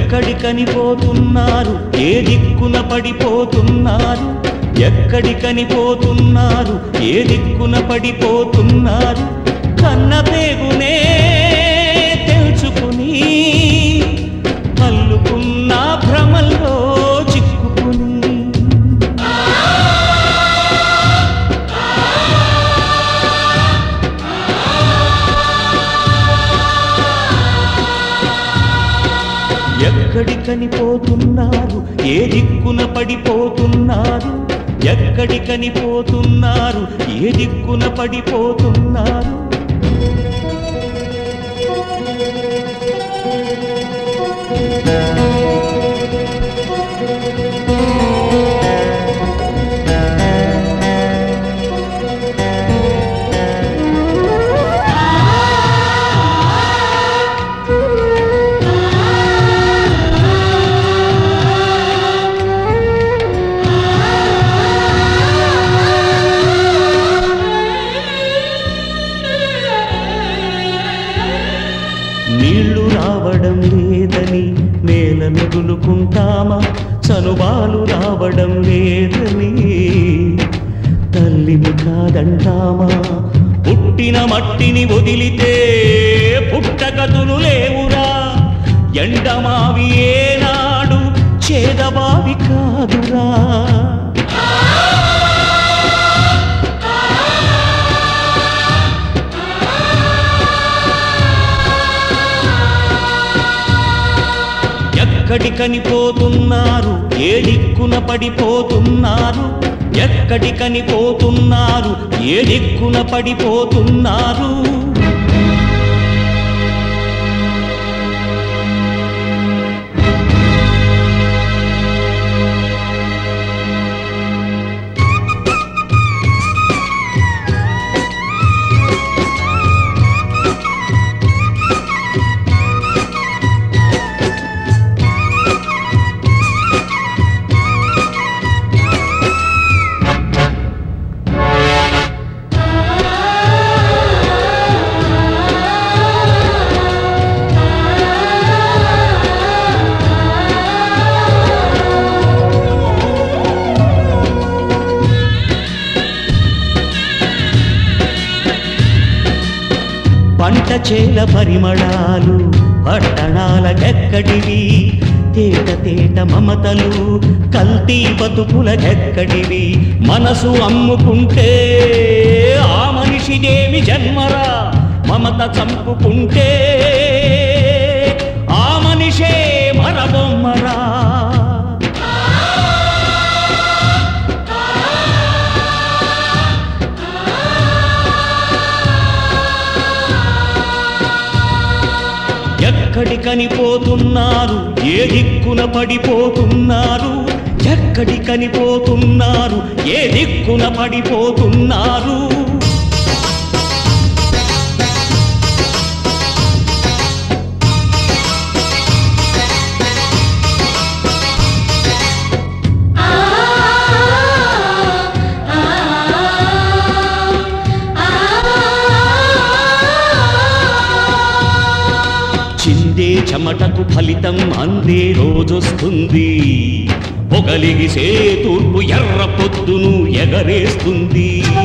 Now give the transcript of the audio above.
ఎక్కడికని పోతున్నారు ఏ దిక్కున పడిపోతున్నారు ఎక్కడికని పోతున్నారు ఏ దిక్కున పడిపోతున్నారు కన్న పేగునే తెలుసుకుని అల్లుకున్న భ్రమల్లో చిక్కుకుని ఎక్కడికని పోతున్నారు ఏ దిక్కున పడిపోతున్నారు ఎక్కడికని పోతున్నారు ఏ దిక్కున పడిపోతున్నారు నీళ్లు రావడం లేదని నేల మిగులుకుంటామా చనుబాలు రావడం లేదని తల్లిని కాదంటామా పుట్టిన మట్టిని వదిలితే పుట్టగతులు లేవురా ఎండమావి ఏనాడు చేదబావి కాదురా ఎక్కడికని పోతున్నారు ఏ దిక్కున పడిపోతున్నారు ఎక్కడికని పోతున్నారు ఏ దిక్కున పడిపోతున్నారు పంట చేల పరిమళాలు పట్టణాలకెక్కడివి తేట తేట మమతలు కల్తీ బతుకులకెక్కడివి మనసు అమ్ముకుంటే ఆ మనిషిదేమి జన్మరా మమత చంపుకుంటే ఆ మనిషే మరబొమ్మరా ఎక్కడికని పోతున్నారు ఏ దిక్కున పడిపోతున్నారు ఎక్కడికని పోతున్నారు ఏ దిక్కున పడిపోతున్నారు చిందే చెమటకు ఫలితం అందే రోజొస్తుంది పొగలిగిసే తూర్పు ఎర్ర పొద్దును ఎగరేస్తుంది